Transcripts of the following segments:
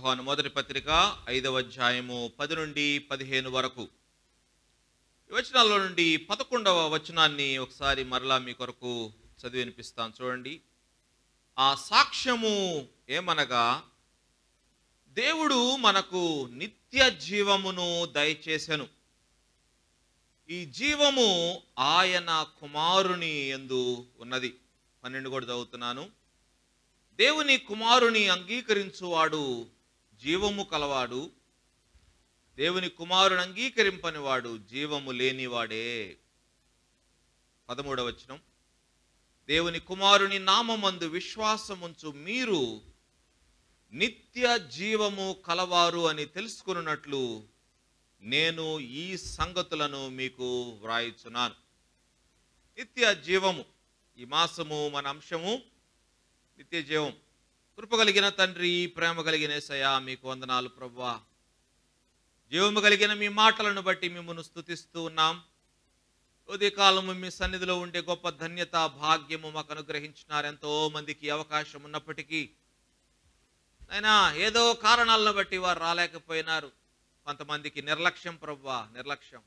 యోహాను మొదటి పత్రిక ఐదవ అధ్యాయము పది నుండి పదిహేను వరకు ఈ వచనాల్లో నుండి పదకొండవ వచనాన్ని ఒకసారి మరలా మీ కొరకు చదివి వినిపిస్తాను చూడండి ఆ సాక్ష్యము ఏమనగా దేవుడు మనకు నిత్య జీవమును దయచేసెను ఈ జీవము ఆయన కుమారుని ఎందు ఉన్నది పన్నెండు కూడా చదువుతున్నాను దేవుని కుమారుని అంగీకరించువాడు జీవము కలవాడు దేవుని కుమారుని అంగీకరింపని వాడు జీవము లేనివాడే పదమూడవ వచనం దేవుని కుమారుని నామమందు విశ్వాసముంచు మీరు నిత్య జీవము కలవారు అని తెలుసుకున్నట్లు నేను ఈ సంగతులను మీకు వ్రాయిచున్నాను నిత్య జీవము ఈ మాసము మన అంశము నిత్య జీవం కృప కలిగిన తండ్రి ప్రేమ కలిగిన ఏసయ్య మీకు వందనాలు ప్రవ్వా జీవము కలిగిన మీ మాటలను బట్టి మిమ్మల్ని స్తుతిస్తూ ఉన్నాం ఉదయకాలము మీ సన్నిధిలో ఉండే గొప్ప ధన్యత భాగ్యము మాకు అనుగ్రహించినారు ఎంతో మందికి అవకాశం ఉన్నప్పటికీ అయినా ఏదో కారణాలను బట్టి వారు రాలేకపోయినారు కొంతమందికి నిర్లక్ష్యం ప్రవ్వా నిర్లక్ష్యం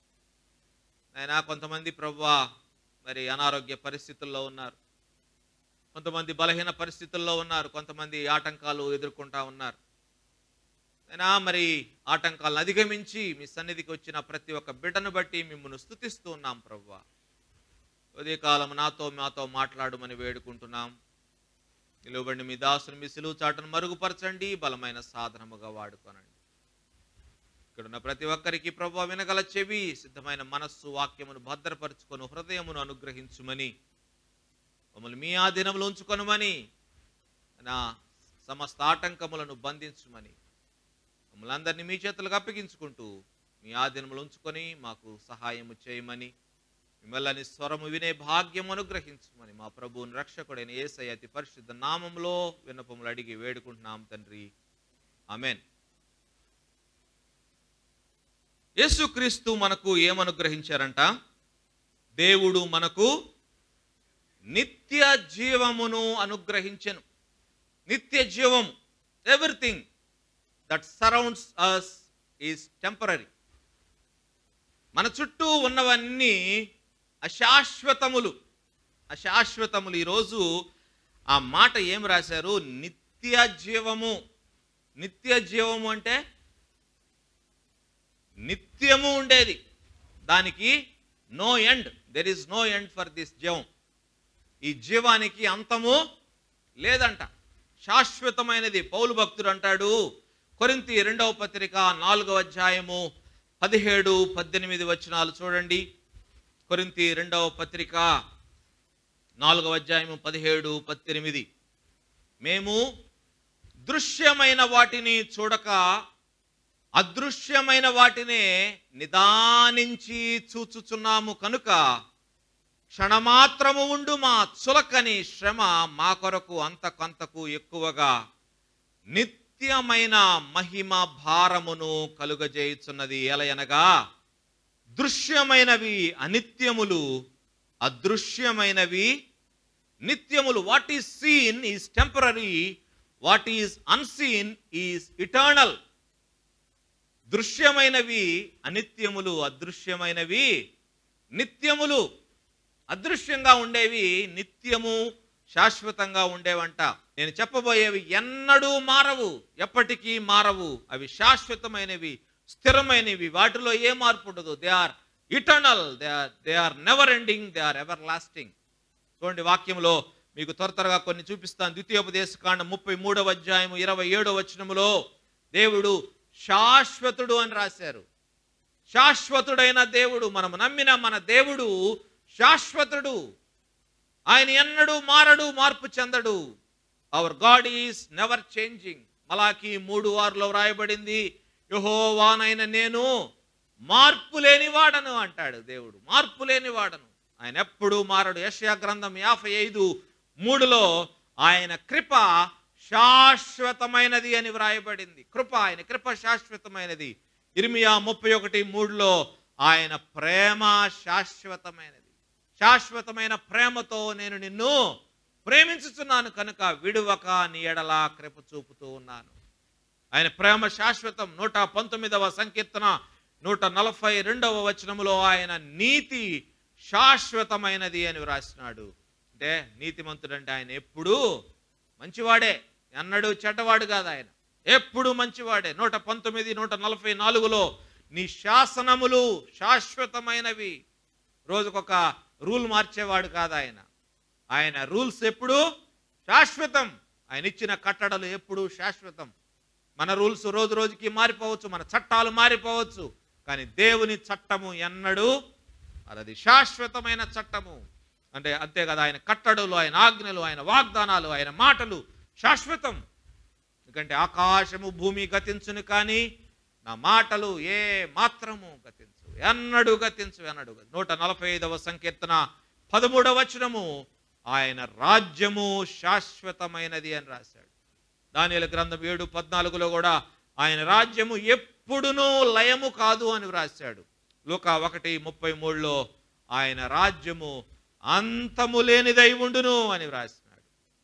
అయినా కొంతమంది ప్రవ్వా మరి అనారోగ్య పరిస్థితుల్లో ఉన్నారు కొంతమంది బలహీన పరిస్థితుల్లో ఉన్నారు కొంతమంది ఆటంకాలు ఎదుర్కొంటా ఉన్నారు అయినా మరి ఆటంకాలను అధిగమించి మీ సన్నిధికి వచ్చిన ప్రతి ఒక్క బిడ్డను బట్టి మిమ్మల్ని స్థుతిస్తూ ఉన్నాం ప్రవ్వా ఉదయకాలం నాతో మాతో మాట్లాడమని వేడుకుంటున్నాం నిలువబడి మీ దాసుని మీ సిలువు చాటును మరుగుపరచండి బలమైన సాధనముగా వాడుకోనండి ఇక్కడున్న ప్రతి ఒక్కరికి ప్రభు వినగల చెవి సిద్ధమైన మనస్సు వాక్యమును భద్రపరుచుకొని హృదయమును అనుగ్రహించుమని మమ్మల్ని మీ ఆధీనంలో ఉంచుకొనమని నా సమస్త ఆటంకములను బంధించుమని మమ్మల్ని అందరినీ మీ చేతులకు అప్పగించుకుంటూ మీ ఆధీనంలో ఉంచుకొని మాకు సహాయము చేయమని మిమ్మల్ని స్వరము వినే భాగ్యం అనుగ్రహించమని మా ప్రభువుని రక్షకుడైన ఏసై అతి పరిశుద్ధ నామంలో విన్నపములు అడిగి వేడుకుంటున్నాం తండ్రి ఆమెన్ యేసుక్రీస్తు మనకు ఏమనుగ్రహించారంట దేవుడు మనకు నిత్య జీవమును అనుగ్రహించెను నిత్య జీవం everything that surrounds us is temporary మన చుట్టూ ఉన్నవన్నీ అశాశ్వతములు అశాశ్వతములు ఈరోజు ఆ మాట ఏం రాశారు నిత్య జీవము నిత్య జీవము అంటే నిత్యము ఉండేది దానికి no end there is no end for this జీవం ఈ జీవానికి అంతము లేదంట శాశ్వతమైనది పౌలు భక్తుడు అంటాడు కొరింతి రెండవ పత్రిక నాలుగవ అధ్యాయము పదిహేడు పద్దెనిమిది వచనాలు చూడండి కొరింతి రెండవ పత్రిక నాలుగవ అధ్యాయము పదిహేడు పద్దెనిమిది మేము దృశ్యమైన వాటిని చూడక అదృశ్యమైన వాటినే నిదానించి చూచుచున్నాము కనుక క్షణమాత్రము ఉండు మా చులకని శ్రమ మా కొరకు అంతకంతకు ఎక్కువగా నిత్యమైన మహిమ భారమును కలుగజేయుచున్నది ఎలయనగా దృశ్యమైనవి అనిత్యములు అదృశ్యమైనవి నిత్యములు what is seen is temporary what is unseen is eternal దృశ్యమైనవి అనిత్యములు అదృశ్యమైనవి నిత్యములు అదృశ్యంగా ఉండేవి నిత్యము శాశ్వతంగా ఉండేవంట నేను చెప్పబోయేవి ఎన్నడూ మారవు ఎప్పటికీ మారవు అవి శాశ్వతమైనవి స్థిరమైనవి వాటిలో ఏ మార్పు ఉండదు they are eternal they are they are never ending they are everlasting చూడండి వాక్యంలో మీకు త్వర త్వరగా కొన్ని చూపిస్తాను ద్వితీయోపదేశ కాండం ముప్పై మూడవ అధ్యాయము ఇరవై ఏడవ వచనములో దేవుడు శాశ్వతుడు అని రాశారు శాశ్వతుడైన దేవుడు మనం నమ్మిన మన దేవుడు శాశ్వతుడు ఆయన ఎన్నడూ మారడు మార్పు చెందడు our god is never changing Malachi మూడు వారిలో వ్రాయబడింది యహోవానైన నేను మార్పు లేనివాడను అంటాడు దేవుడు మార్పు లేనివాడను ఆయన ఎప్పుడూ మారడు యశయా గ్రంథం యాభై ఐదు మూడులో ఆయన కృప శాశ్వతమైనది అని వ్రాయబడింది కృప ఆయన కృప శాశ్వతమైనది ఇర్మియా ముప్పై ఒకటి మూడులో ఆయన ప్రేమ శాశ్వతమైనది శాశ్వతమైన ప్రేమతో నేను నిన్ను ప్రేమించుచున్నాను కనుక విడువక నీ ఎడలా కృప చూపుతూ ఉన్నాను ఆయన ప్రేమ శాశ్వతం నూట పంతొమ్మిదవ సంకీర్తన నూట నలభై రెండవ వచనములో ఆయన నీతి శాశ్వతమైనది అని వ్రాసినాడు అంటే నీతిమంతుడంటే ఆయన ఎప్పుడూ మంచివాడే అన్నడు చెడ్డవాడు కాదు ఆయన ఎప్పుడు మంచివాడే నూట పంతొమ్మిది నూట నలభై నాలుగులో నీ శాసనములు శాశ్వతమైనవి రోజుకొక రూల్ మార్చేవాడు కాదు ఆయన ఆయన రూల్స్ ఎప్పుడు శాశ్వతం ఆయన ఇచ్చిన కట్టడలు ఎప్పుడు శాశ్వతం మన రూల్స్ రోజు రోజుకి మారిపోవచ్చు మన చట్టాలు మారిపోవచ్చు కానీ దేవుని చట్టము ఎన్నడూ అది శాశ్వతమైన చట్టము అంటే అంతే కదా ఆయన కట్టడలు ఆయన ఆజ్ఞలు ఆయన వాగ్దానాలు ఆయన మాటలు శాశ్వతం ఎందుకంటే ఆకాశము భూమి గతించును కానీ నా మాటలు ఏ మాత్రము గతించు ఎన్నడు గతించు ఎన్నడు గతి- నూట నలభై ఐదవ సంకీర్తన పదమూడవ వచనము ఆయన రాజ్యము శాశ్వతమైనది అని రాశాడు దానిల గ్రంథం ఏడు పద్నాలుగులో కూడా ఆయన రాజ్యము ఎప్పుడునూ లయము కాదు అని వ్రాశాడు లూకా ఒకటి ముప్పై మూడులో ఆయన రాజ్యము అంతము లేనిదై ఉండును అని వ్రాసినాడు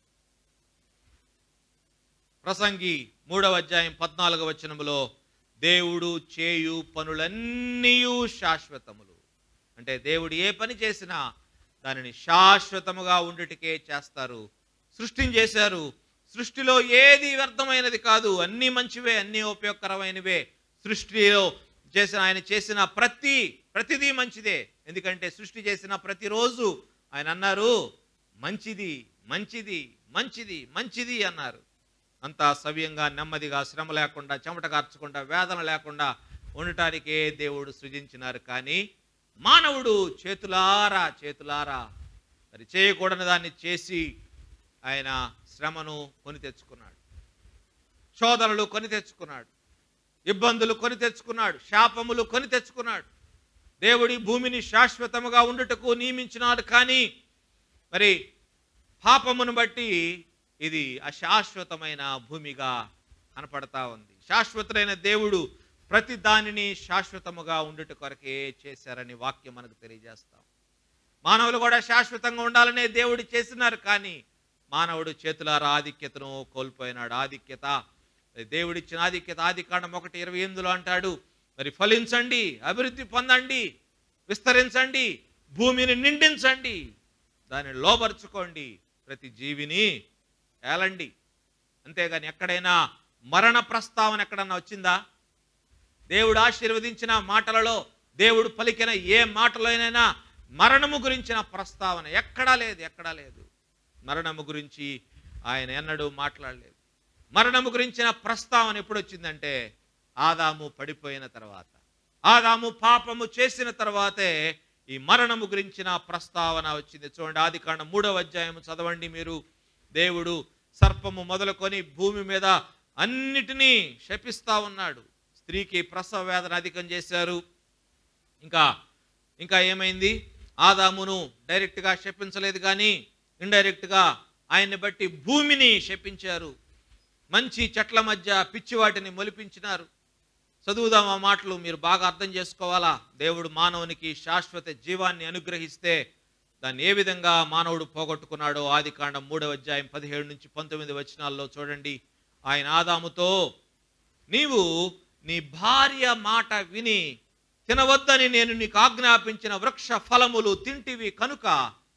ప్రసంగి మూడవ అధ్యాయం పద్నాలుగవ వచనములో దేవుడు చేయు పనులన్నీ శాశ్వతములు అంటే దేవుడు ఏ పని చేసినా దానిని శాశ్వతముగా ఉండుటకే చేస్తారు సృష్టిని చేశారు సృష్టిలో ఏది వ్యర్థమైనది కాదు అన్నీ మంచివే అన్నీ ఉపయోగకరమైనవే సృష్టిలో చేసిన ఆయన చేసిన ప్రతి ప్రతిదీ మంచిదే ఎందుకంటే సృష్టి చేసిన ప్రతిరోజు ఆయన అన్నారు మంచిది మంచిది మంచిది మంచిది అన్నారు అంతా సవ్యంగా నెమ్మదిగా శ్రమ లేకుండా చెమట కార్చకుండా వేదన లేకుండా ఉండటానికే దేవుడు సృజించినారు కానీ మానవుడు చేతులారా చేతులారా మరి చేయకూడని దాన్ని చేసి ఆయన శ్రమను కొని తెచ్చుకున్నాడు శోధనలు కొని తెచ్చుకున్నాడు ఇబ్బందులు కొని తెచ్చుకున్నాడు శాపములు కొని తెచ్చుకున్నాడు దేవుడి భూమిని శాశ్వతముగా ఉండుటకు నియమించినాడు కానీ మరి పాపమును బట్టి ఇది అశాశ్వతమైన భూమిగా కనపడతా ఉంది శాశ్వతులైన దేవుడు ప్రతి దానిని శాశ్వతముగా ఉండుట కొరకే చేశారని వాక్యం మనకు తెలియజేస్తాం మానవులు కూడా శాశ్వతంగా ఉండాలనే దేవుడు చేసినారు కానీ మానవుడు చేతులారా ఆధిక్యతను కోల్పోయినాడు ఆధిక్యత దేవుడిచ్చిన ఆధిక్యత ఆది కాండం ఒకటి ఇరవై ఎనిమిదిలో అంటాడు మరి ఫలించండి అభివృద్ధి పొందండి విస్తరించండి భూమిని నిండించండి దాన్ని లోపరుచుకోండి ప్రతి జీవిని ఏలండి అంతేగాని ఎక్కడైనా మరణ ప్రస్తావన ఎక్కడన్నా వచ్చిందా దేవుడు ఆశీర్వదించిన మాటలలో దేవుడు పలికిన ఏ మాటలోనైనా మరణము గురించిన ప్రస్తావన ఎక్కడా లేదు ఎక్కడా లేదు మరణము గురించి ఆయన ఎన్నడూ మాట్లాడలేదు మరణము గురించిన ప్రస్తావన ఎప్పుడు వచ్చిందంటే ఆదాము పడిపోయిన తర్వాత ఆదాము పాపము చేసిన తర్వాతే ఈ మరణము గురించిన ప్రస్తావన వచ్చింది చూడండి ఆది కాండం మూడవ అధ్యాయం చదవండి మీరు దేవుడు సర్పము మొదలుకొని భూమి మీద అన్నిటినీ శపిస్తా ఉన్నాడు స్త్రీకి ప్రసవ వేదన అధికం చేశారు ఇంకా ఇంకా ఏమైంది ఆదామును డైరెక్ట్గా శపించలేదు కానీ ఇండైరెక్ట్గా ఆయన్ని బట్టి భూమిని శపించారు మంచి చెట్ల మధ్య పిచ్చి వాటిని మొలిపించినారు చదువుదాం ఆ మాటలు మీరు బాగా అర్థం చేసుకోవాలా దేవుడు మానవునికి శాశ్వత జీవాన్ని అనుగ్రహిస్తే దాన్ని ఏ విధంగా మానవుడు పోగొట్టుకున్నాడో ఆది కాండం మూడవ అధ్యాయం పదిహేడు నుంచి పంతొమ్మిది వచనాల్లో చూడండి ఆయన ఆదాముతో నీవు నీ భార్య మాట విని తినవద్దని నేను నీకు ఆజ్ఞాపించిన వృక్ష ఫలములు తింటివి కనుక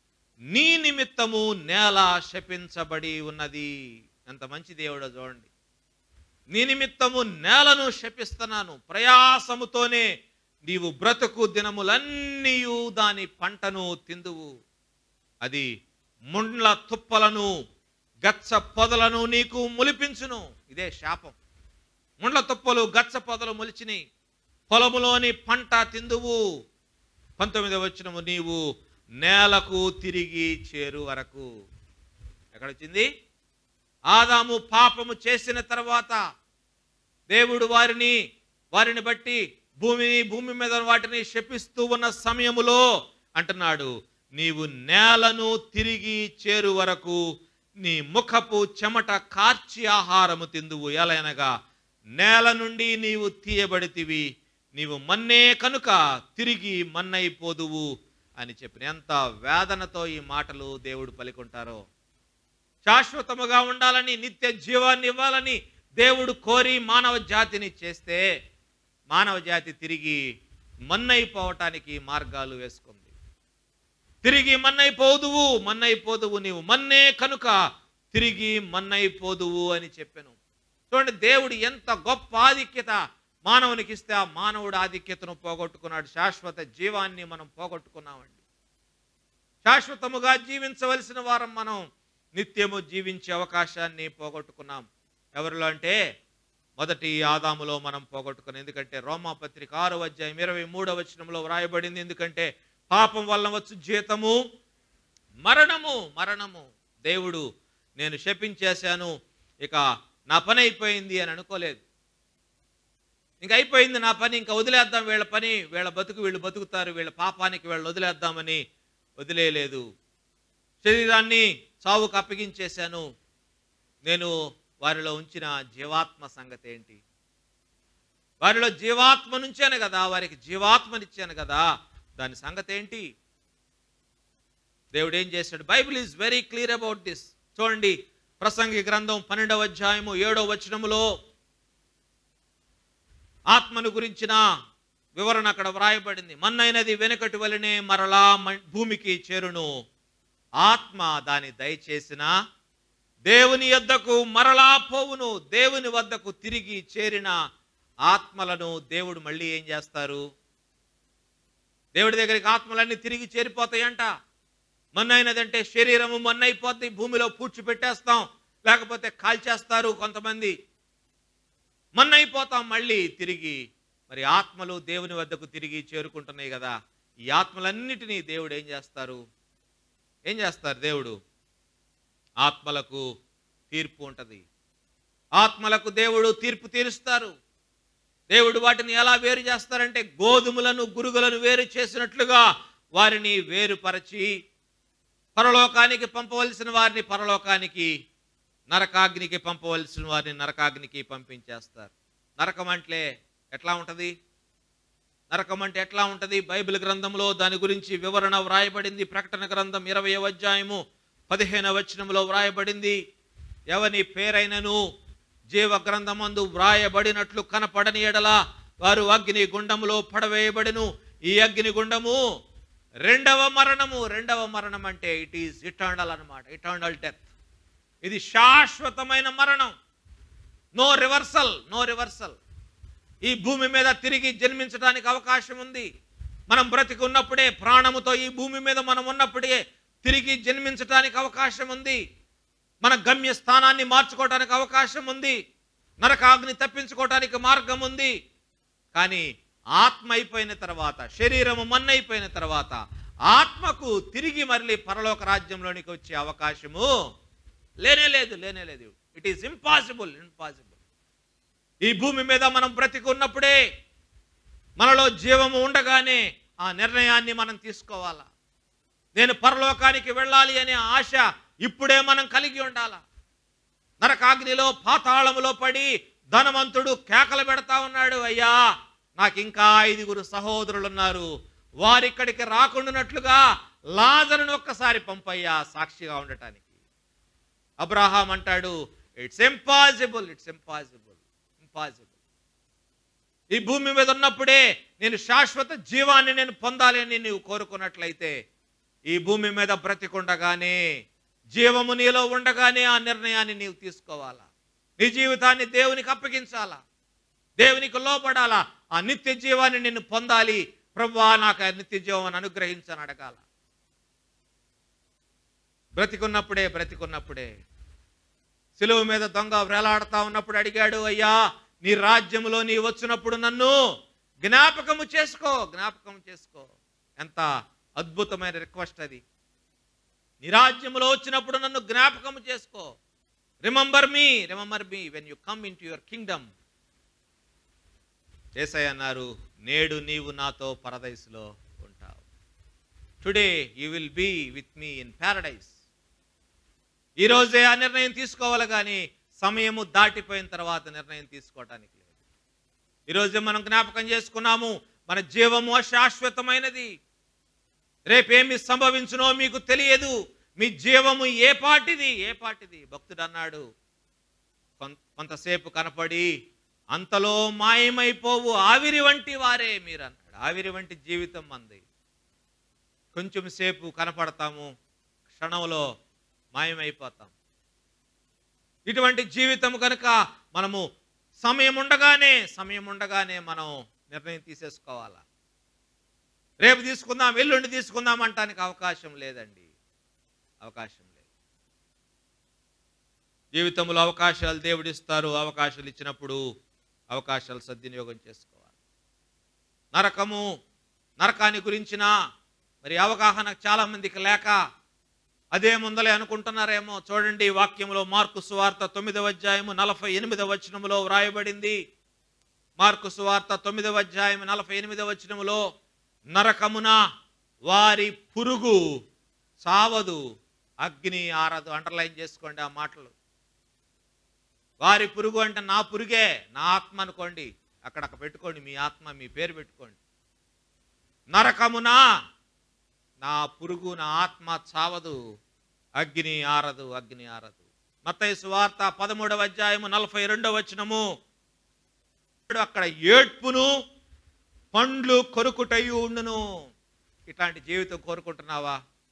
నీ నిమిత్తము నేల శపించబడి ఉన్నది ఎంత మంచి దేవుడో చూడండి నీ నిమిత్తము నేలను శపిస్తున్నాను ప్రయాసముతోనే నీవు బ్రతుకు దినములన్నీ దాని పంటను తిందువు అది ముండ్ల తుప్పలను గచ్చ పొదలను నీకు ములిపించును ఇదే శాపం ముండ్ల తుప్పలు గచ్చ పొదలు మొలిచినాయి పొలములోని పంట తిందువు పంతొమ్మిదవ వచ్చినము నీవు నేలకు తిరిగి చేరు వరకు ఎక్కడ వచ్చింది ఆదాము పాపము చేసిన తర్వాత దేవుడు వారిని వారిని బట్టి భూమిని భూమి మీద వాటిని శపిస్తూ ఉన్న సమయములో అంటున్నాడు నీవు నేలను తిరిగి చేరు వరకు నీ ముఖపు చెమట కార్చి ఆహారము తిందువు ఎలయనగా నేల నుండి నీవు తీయబడితివి నీవు మన్నే కనుక తిరిగి మన్నైపోదువు అని చెప్పిన ఎంత వేదనతో ఈ మాటలు దేవుడు పలికుంటారో శాశ్వతముగా ఉండాలని నిత్య జీవాన్ని ఇవ్వాలని దేవుడు కోరి మానవ జాతిని చేస్తే మానవ జాతి తిరిగి మన్నైపోవటానికి మార్గాలు వేసుకుంది తిరిగి మన్నైపోదువు మన్నైపోదువు నీవు మన్నే కనుక తిరిగి మన్నైపోదువు అని చెప్పాను చూడండి దేవుడు ఎంత గొప్ప ఆధిక్యత మానవునికి ఇస్తే ఆ మానవుడు ఆధిక్యతను పోగొట్టుకున్నాడు శాశ్వత జీవాన్ని మనం పోగొట్టుకున్నామండి శాశ్వతముగా జీవించవలసిన వారం మనం నిత్యము జీవించే అవకాశాన్ని పోగొట్టుకున్నాం ఎవరిలో అంటే మొదటి ఆదాములో మనం పోగొట్టుకున్నాం ఎందుకంటే రోమాపత్రిక ఆరో అధ్యాయం ఇరవై మూడవ వచనంలో వ్రాయబడింది ఎందుకంటే పాపం వల్ల వచ్చు జీతము మరణము మరణము దేవుడు నేను శపించేశాను ఇక నా పని అయిపోయింది అని అనుకోలేదు ఇంక అయిపోయింది నా పని ఇంకా వదిలేద్దాం వీళ్ళ పని వీళ్ళ బతుకు వీళ్ళు బతుకుతారు వీళ్ళ పాపానికి వీళ్ళు వదిలేద్దామని వదిలేయలేదు శరీరాన్ని చావుకు అప్పగించేశాను నేను వారిలో ఉంచిన జీవాత్మ సంగతి ఏంటి వారిలో జీవాత్మ నుంచాను కదా వారికి జీవాత్మనిచ్చాను కదా దాని సంగతి ఏంటి దేవుడు ఏం చేశాడు Bible is very clear about this చూడండి ప్రసంగి గ్రంథం పన్నెండవ అధ్యాయము ఏడవ వచనములో ఆత్మను గురించిన వివరణ అక్కడ వ్రాయబడింది మన్నైనది వెనుకటి వలనే మరలా మ- భూమికి చేరును ఆత్మ దాని దయచేసిన దేవుని యొద్దకు మరలా పోవును దేవుని వద్దకు తిరిగి చేరిన ఆత్మలను దేవుడు మళ్ళీ ఏం చేస్తారు దేవుడి దగ్గరికి ఆత్మలన్నీ తిరిగి చేరిపోతాయంట మన్నైనదంటే శరీరము మన్నైపోద్ది భూమిలో పూడ్చిపెట్టేస్తాం లేకపోతే కాల్చేస్తారు కొంతమంది మన్నైపోతాం మళ్ళీ తిరిగి మరి ఆత్మలు దేవుని వద్దకు తిరిగి చేరుకుంటున్నాయి కదా ఈ ఆత్మలన్నిటినీ దేవుడు ఏం చేస్తారు ఏం చేస్తారు దేవుడు ఆత్మలకు తీర్పు ఉంటుంది ఆత్మలకు దేవుడు తీర్పు తీరుస్తారు దేవుడు వాటిని ఎలా వేరు చేస్తారంటే గోధుమలను గురుగులను వేరు చేసినట్లుగా వారిని వేరుపరచి పరలోకానికి పంపవలసిన వారిని పరలోకానికి నరకాగ్నికి పంపవలసిన వారిని నరకాగ్నికి పంపించేస్తారు నరకం అంటే ఎట్లా ఉంటుంది నరకం అంటే ఎట్లా ఉంటుంది బైబిల్ గ్రంథంలో దాని గురించి వివరణ వ్రాయబడింది ప్రకటన గ్రంథం ఇరవై అధ్యాయము పదిహేనవ వచనంలో వ్రాయబడింది ఎవని పేరైనను జీవ గ్రంథమందు వ్రాయబడినట్లు కనపడని ఎడల వారు అగ్ని గుండములో పడవేయబడిను ఈ అగ్ని గుండము రెండవ మరణము రెండవ మరణం అంటే ఇట్ ఈస్ ఇటర్నల్ అన్నమాట ఇటర్నల్ డెత్ ఇది శాశ్వతమైన మరణం నో రివర్సల్ నో రివర్సల్ ఈ భూమి మీద తిరిగి జన్మించడానికి అవకాశం ఉంది మనం బ్రతికి ఉన్నప్పుడే ప్రాణముతో ఈ భూమి మీద మనం ఉన్నప్పుడే తిరిగి జన్మించడానికి అవకాశం ఉంది మన గమ్య స్థానాన్ని మార్చుకోవడానికి అవకాశం ఉంది నరకాగ్ని తప్పించుకోవడానికి మార్గం ఉంది కానీ ఆత్మ అయిపోయిన తర్వాత శరీరము మన్నైపోయిన తర్వాత ఆత్మకు తిరిగి మరలి పరలోక రాజ్యంలోనికి వచ్చే అవకాశము లేనే లేదు లేనే లేదు ఇట్ ఈస్ ఇంపాసిబుల్ ఇంపాసిబుల్ ఈ భూమి మీద మనం బ్రతికి ఉన్నప్పుడే మనలో జీవము ఉండగానే ఆ నిర్ణయాన్ని మనం తీసుకోవాలా నేను పరలోకానికి వెళ్ళాలి అనే ఆశ ఇప్పుడే మనం కలిగి ఉండాలా నరకాగ్నిలో పాతాళములో పడి ధనవంతుడు కేకలు పెడతా ఉన్నాడు అయ్యా నాకు ఇంకా ఐదుగురు సహోదరులు ఉన్నారు వారిక్కడికి రాకుండానట్లుగా లాజరును ఒక్కసారి పంపయ్యా సాక్షిగా ఉండటానికి అబ్రహాం అంటాడు it's impossible it's impossible impossible ఈ భూమి మీద ఉన్నప్పుడే నేను శాశ్వత జీవాన్ని నేను పొందాలి అని నీవు కోరుకున్నట్లయితే ఈ భూమి మీద బ్రతికుండగానే జీవము నీలో ఉండగానే ఆ నిర్ణయాన్ని నీవు తీసుకోవాలా నీ జీవితాన్ని దేవునికి అప్పగించాలా దేవునికి లోపడాలా ఆ నిత్య జీవాన్ని నిన్ను పొందాలి ప్రభువా నాకు ఆ నిత్య జీవం అనుగ్రహించని అడగాల బ్రతికున్నప్పుడే బ్రతికున్నప్పుడే సిలువ మీద దొంగ వేలాడుతా ఉన్నప్పుడు అడిగాడు అయ్యా నీ రాజ్యములో నీ వచ్చినప్పుడు నన్ను జ్ఞాపకము చేసుకో జ్ఞాపకం చేసుకో ఎంత అద్భుతమైన రిక్వెస్ట్ అది నీ రాజ్యములో వచ్చినప్పుడు నన్ను జ్ఞాపకము చేసుకో remember me remember me when you come into your kingdom Yesayya అన్నారు నేడు నీవు నాతో పరదైస్లో ఉంటావు today you will be with me in paradise ఈరోజే ఆ నిర్ణయం తీసుకోవాలి కానీ సమయము దాటిపోయిన తర్వాత నిర్ణయం తీసుకోవటానికి లేదు ఈరోజే మనం జ్ఞాపకం చేసుకున్నాము మన జీవము అశాశ్వతమైనది రేపేమి సంభవించునో మీకు తెలియదు మీ జీవము ఏ పాటిది ఏ పాటిది భక్తుడు అన్నాడు కొం- కొంతసేపు కనపడి అంతలో మాయమైపోవు ఆవిరి వంటి వారే మీరు అన్నాడు ఆవిరి వంటి జీవితం మంది కొంచెం సేపు కనపడతాము క్షణంలో మాయమైపోతాం ఇటువంటి జీవితం కనుక మనము సమయం ఉండగానే సమయం ఉండగానే మనం నిర్ణయం తీసేసుకోవాలా రేపు తీసుకుందాం ఎల్లుండి తీసుకుందాం అంటానికి అవకాశం లేదండి అవకాశం లేదు జీవితంలో అవకాశాలు దేవుడిస్తారు అవకాశాలు ఇచ్చినప్పుడు అవకాశాలు సద్వినియోగం చేసుకోవాలి నరకము నరకాన్ని గురించిన మరి అవగాహన చాలా మందికి లేక అదే ముందలే అనుకుంటున్నారేమో చూడండి వాక్యంలో మార్కు సువార్త తొమ్మిదవ అధ్యాయము నలభై ఎనిమిదవ వచనములో వ్రాయబడింది మార్కు సువార్త తొమ్మిదవ అధ్యాయం నలభై ఎనిమిదవ వచనములో నరకమున వారి పురుగు సావదు అగ్ని ఆరదు అండర్లైన్ చేసుకోండి ఆ మాటలు వారి పురుగు అంటే నా పురుగే నా ఆత్మ అనుకోండి అక్కడ పెట్టుకోండి మీ ఆత్మ మీ పేరు పెట్టుకోండి నరకమున నా పురుగు నా ఆత్మ చావదు అగ్ని ఆరదు అగ్ని ఆరదు మత్తయి సువార్త పదమూడవ అధ్యాయము నలభై రెండవ వచనము అక్కడ ఏడ్పును పండ్లు కొరుకుటయు ఉండును ఇట్లాంటి జీవితం కోరుకుంటున్నావా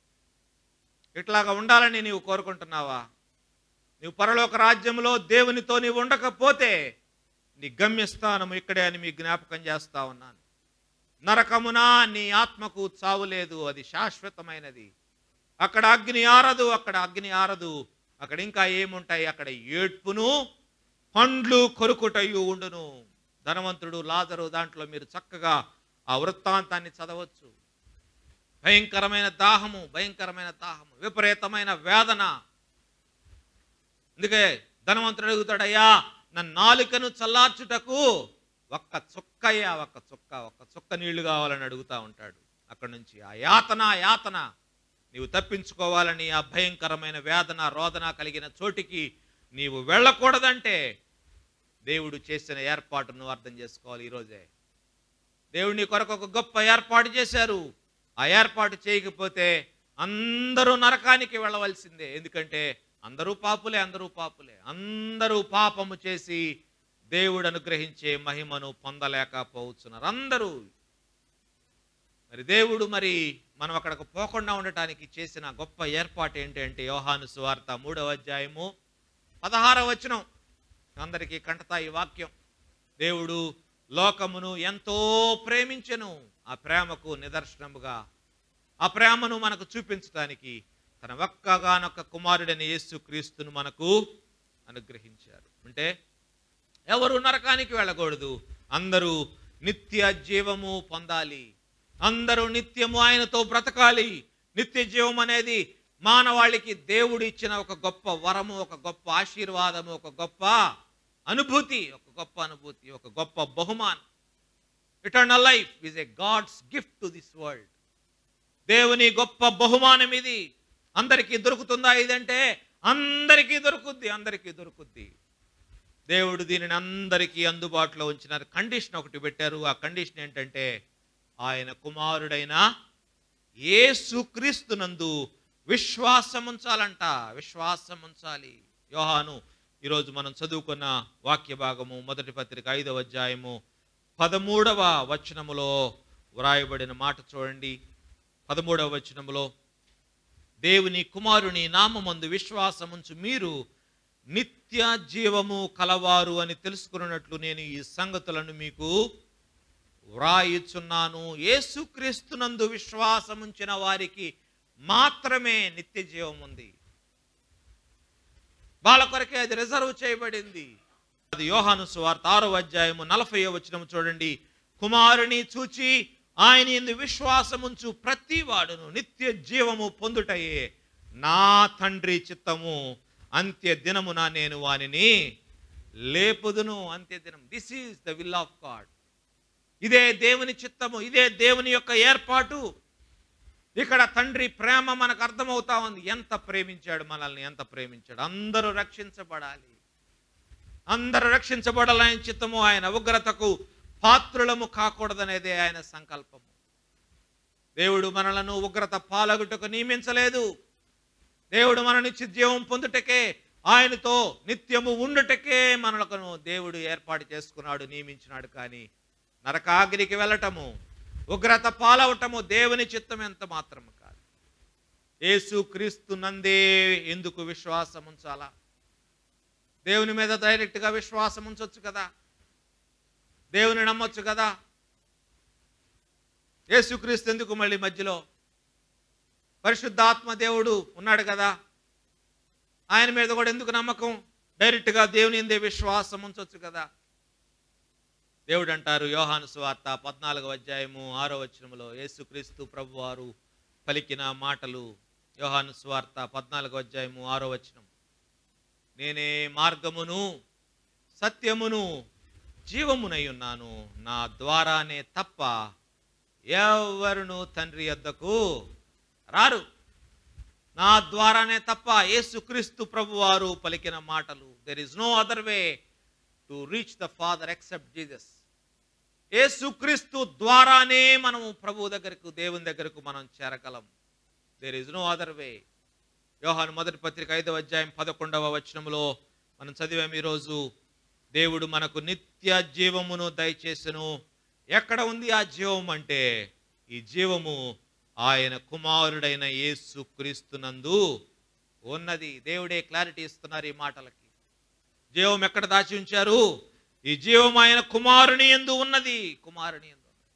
ఇట్లాగా ఉండాలని నీవు కోరుకుంటున్నావా నీవు పరలోక రాజ్యంలో దేవునితో నీవు ఉండకపోతే నీ గమ్యస్థానం ఇక్కడే అని మీ జ్ఞాపకం చేస్తా ఉన్నాను నరకమున నీ ఆత్మకు చావు లేదు అది శాశ్వతమైనది అక్కడ అగ్ని ఆరదు అక్కడ అగ్ని ఆరదు అక్కడ ఇంకా ఏముంటాయి అక్కడ ఏడ్పును పండ్లు కొరుకుటయు ఉండును ధనవంతుడు లాజరు దాంట్లో మీరు చక్కగా ఆ వృత్తాంతాన్ని చదవచ్చు భయంకరమైన దాహము భయంకరమైన దాహము విపరీతమైన వేదన అందుకే ధనవంతుడు అడుగుతాడయ్యా నా నాలుకను చల్లార్చుటకు ఒక్క చుక్కయ్యా ఒక్క చుక్క ఒక్క చుక్క నీళ్లు కావాలని అడుగుతా ఉంటాడు అక్కడ నుంచి ఆ యాతన ఆ యాతన నీవు తప్పించుకోవాలని ఆ భయంకరమైన వేదన రోదన కలిగిన చోటికి నీవు వెళ్ళకూడదంటే దేవుడు చేసిన ఏర్పాటు నువ్వు అర్థం చేసుకోవాలి ఈరోజే దేవుడు నీ కొరకు ఒక గొప్ప ఏర్పాటు చేశారు ఆ ఏర్పాటు చేయకపోతే అందరూ నరకానికి వెళ్ళవలసిందే ఎందుకంటే అందరూ పాపులే అందరూ పాపులే అందరూ పాపము చేసి దేవుడు అనుగ్రహించే మహిమను పొందలేకపోతున్నారు అందరూ మరి దేవుడు మరి మనం అక్కడికి పోకుండా ఉండటానికి చేసిన గొప్ప ఏర్పాటు ఏంటంటే యోహాను సువార్త మూడవ అధ్యాయము పదహారవ వచనం అందరికీ కంటతా ఈ వాక్యం దేవుడు లోకమును ఎంతో ప్రేమించెను ఆ ప్రేమకు నిదర్శనముగా ఆ ప్రేమను మనకు చూపించడానికి తన ఒక్కగానొక్క కుమారుడైన యేసు క్రీస్తును మనకు అనుగ్రహించారు అంటే ఎవరు నరకానికి వెళ్ళకూడదు అందరూ నిత్య జీవము పొందాలి అందరూ నిత్యము ఆయనతో బ్రతకాలి నిత్య జీవం అనేది మానవాళికి దేవుడు ఇచ్చిన ఒక గొప్ప వరము ఒక గొప్ప ఆశీర్వాదము ఒక గొప్ప అనుభూతి ఒక గొప్ప అనుభూతి ఒక గొప్ప బహుమానం eternal life is a God's gift to this world దేవుని గొప్ప బహుమానం ఇది అందరికీ దొరుకుతుందా ఇదంటే అందరికీ దొరుకుద్ది అందరికీ దొరుకుద్ది దేవుడు దీనిని అందరికీ అందుబాటులో ఉంచిన కండిషన్ ఒకటి పెట్టారు ఆ కండిషన్ ఏంటంటే ఆయన కుమారుడైన యేసుక్రీస్తునందు విశ్వాసం ఉంచాలంట విశ్వాసం ఉంచాలి యోహాను ఈరోజు మనం చదువుకున్న వాక్య భాగము మొదటి పత్రిక ఐదవ అధ్యాయము పదమూడవ వచనములో వ్రాయబడిన మాట చూడండి పదమూడవ వచనములో దేవుని కుమారుని నామమందు విశ్వాసముంచు మీరు నిత్య జీవము కలవారు అని తెలుసుకున్నట్లు నేను ఈ సంగతులను మీకు వ్రాయిచున్నాను యేసుక్రీస్తునందు విశ్వాసముంచిన వారికి మాత్రమే నిత్య జీవం ఉంది వాళ్ళ కొరకే అది రిజర్వ్ చేయబడింది అది యోహాను సువార్త ఆరో అధ్యాయము నలభై వచనం చూడండి కుమారుని చూచి ఆయన ఎందు విశ్వాసముంచు ప్రతి వాడును నిత్య జీవము పొందుటయే నా తండ్రి చిత్తము అంత్య దినమున నేను వానిని లేపుదును అంత్య దినం this is the will of God ఇదే దేవుని చిత్తము ఇదే దేవుని యొక్క ఏర్పాటు ఇక్కడ తండ్రి ప్రేమ మనకు అర్థమవుతా ఉంది ఎంత ప్రేమించాడు మనల్ని ఎంత ప్రేమించాడు అందరూ రక్షించబడాలి అందరూ రక్షించబడాలని చిత్తము ఆయన ఉగ్రతకు పాత్రులము కాకూడదనేదే ఆయన సంకల్పము దేవుడు మనలను ఉగ్రత పాలగుటకు నియమించలేదు దేవుడు మనని జీవం పొందుటకే ఆయనతో నిత్యము ఉండుటకే మనలను దేవుడు ఏర్పాటు చేసుకున్నాడు నియమించినాడు కానీ నరకాగ్నికి వెళ్ళటము ఉగ్రత పాలవటము దేవుని చిత్తం ఎంత మాత్రము కాదు యేసు క్రీస్తు నందే ఎందుకు విశ్వాసం ఉంచాలా దేవుని మీద డైరెక్ట్గా విశ్వాసం ఉంచొచ్చు కదా దేవుని నమ్మొచ్చు కదా యేసుక్రీస్తు ఎందుకు మళ్ళీ మధ్యలో పరిశుద్ధాత్మ దేవుడు ఉన్నాడు కదా ఆయన మీద కూడా ఎందుకు నమ్మకం డైరెక్ట్గా దేవుని ఎందే విశ్వాసం ఉంచొచ్చు కదా దేవుడు అంటారు యోహాను సువార్త పద్నాలుగవ అధ్యాయము ఆరో వచనములో యేసుక్రీస్తు ప్రభువారు పలికిన మాటలు యోహాను సువార్త పద్నాలుగవ అధ్యాయము ఆరో వచనం నేనే మార్గమును సత్యమును జీవమునై ఉన్నాను నా ద్వారానే తప్ప ఎవరును తండ్రి యొద్దకు రారు నా ద్వారానే తప్ప యేసుక్రీస్తు ప్రభువారు పలికిన మాటలు there is no other way to reach the father except Jesus యేసుక్రీస్తు ద్వారానే మనము ప్రభు దగ్గరకు దేవుని దగ్గరకు మనం చేరగలం there is no other way యోహాను మొదటి పత్రిక ఐదవ అధ్యాయం పదకొండవ వచనములో మనం చదివాం ఈరోజు దేవుడు మనకు నిత్య జీవమును దయచేసెను ఎక్కడ ఉంది ఆ జీవం అంటే ఈ జీవము ఆయన కుమారుడైన యేసు క్రీస్తునందు ఉన్నది దేవుడే క్లారిటీ ఇస్తున్నారు ఈ మాటలకి జీవం ఎక్కడ దాచి ఉంచారు ఈ జీవం ఆయన కుమారుని ఎందు ఉన్నది కుమారుని ఎందు ఉన్నది.